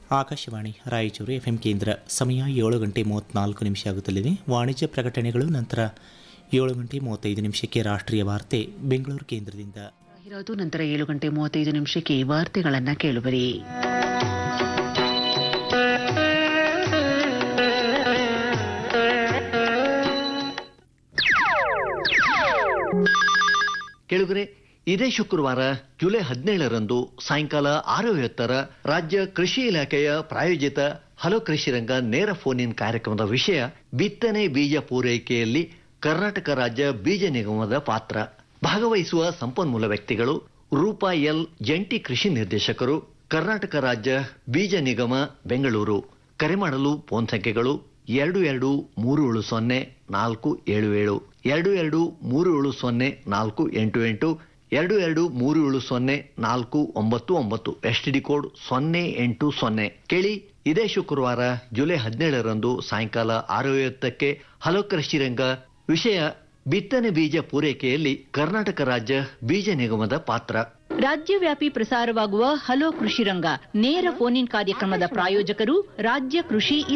Akashvani Raichur FM ಕೇಂದ್ರ ಸಮಯ ಏಳು ಗಂಟೆ ಮೂವತ್ತ್ನಾಲ್ಕು ನಿಮಿಷ ಆಗುತ್ತಲಿದೆ ವಾಣಿಜ್ಯ ಪ್ರಕಟಣೆಗಳು ನಂತರ ಏಳು ಗಂಟೆ ಮೂವತ್ತೈದು ನಿಮಿಷಕ್ಕೆ ರಾಷ್ಟ್ರೀಯ ವಾರ್ತೆ ಬೆಂಗಳೂರು ಕೇಂದ್ರದಿಂದ ಇರೋದು ನಂತರ ಏಳು ಗಂಟೆ ಮೂವತ್ತೈದು ನಿಮಿಷಕ್ಕೆ ವಾರ್ತೆಗಳನ್ನ ಕೇಳುವರಿ ಕೇಳುಗರೆ ಇದೇ ಶುಕ್ರವಾರ ಜುಲೈ ಹದಿನೇಳರಂದು ಸಾಯಂಕಾಲ ಆರು ಐವತ್ತರ ರಾಜ್ಯ ಕೃಷಿ ಇಲಾಖೆಯ ಪ್ರಾಯೋಜಿತ ಹಲೋ ಕೃಷಿ ರಂಗ ನೇರ ಫೋನ್ ಇನ್ ಕಾರ್ಯಕ್ರಮದ ವಿಷಯ ಬಿತ್ತನೆ ಬೀಜ ಪೂರೈಕೆಯಲ್ಲಿ ಕರ್ನಾಟಕ ರಾಜ್ಯ ಬೀಜ ನಿಗಮದ ಪಾತ್ರ ಭಾಗವಹಿಸುವ ಸಂಪನ್ಮೂಲ ವ್ಯಕ್ತಿಗಳು ರೂಪಾ ಎಲ್ ಜಂಟಿ ಕೃಷಿ ನಿರ್ದೇಶಕರು ಕರ್ನಾಟಕ ರಾಜ್ಯ ಬೀಜ ನಿಗಮ ಬೆಂಗಳೂರು ಕರೆ ಮಾಡಲು ಫೋನ್ ಸಂಖ್ಯೆಗಳು ಎರಡು ಎರಡು ಮೂರು ಏಳು ಸೊನ್ನೆ ನಾಲ್ಕು ಏಳು ಏಳು ಎರಡು ಎರಡು ಮೂರು ಏಳು ಸೊನ್ನೆ ನಾಲ್ಕು ಎಂಟು ಎಂಟು ಎರಡು ಎರಡು ಮೂರು ಏಳು ಸೊನ್ನೆ ನಾಲ್ಕು ಒಂಬತ್ತು ಒಂಬತ್ತು ಎಸ್ ಟಿ ಡಿ ಕೋಡ್ ಸೊನ್ನೆ ಎಂಟು ಸೊನ್ನೆ ಕೇಳಿ ಇದೇ ಶುಕ್ರವಾರ ಜುಲೈ ಹದಿನೇಳರಂದು ಸಾಯಂಕಾಲ ಆರು ಐವತ್ತಕ್ಕೆ ಹಲೋ ಕೃಷಿ ರಂಗ ವಿಷಯ ಬಿತ್ತನೆ ಬೀಜ ಪೂರೈಕೆಯಲ್ಲಿ ಕರ್ನಾಟಕ ರಾಜ್ಯ ಬೀಜ ನಿಗಮದ ಪಾತ್ರ ರಾಜ್ಯವ್ಯಾಪಿ ಪ್ರಸಾರವಾಗುವ ಹಲೋ ಕೃಷಿ ರಂಗ ನೇರ ಫೋನ್ ಇನ್ ಕಾರ್ಯಕ್ರಮದ ಪ್ರಾಯೋಜಕರು ರಾಜ್ಯ ಕೃಷಿ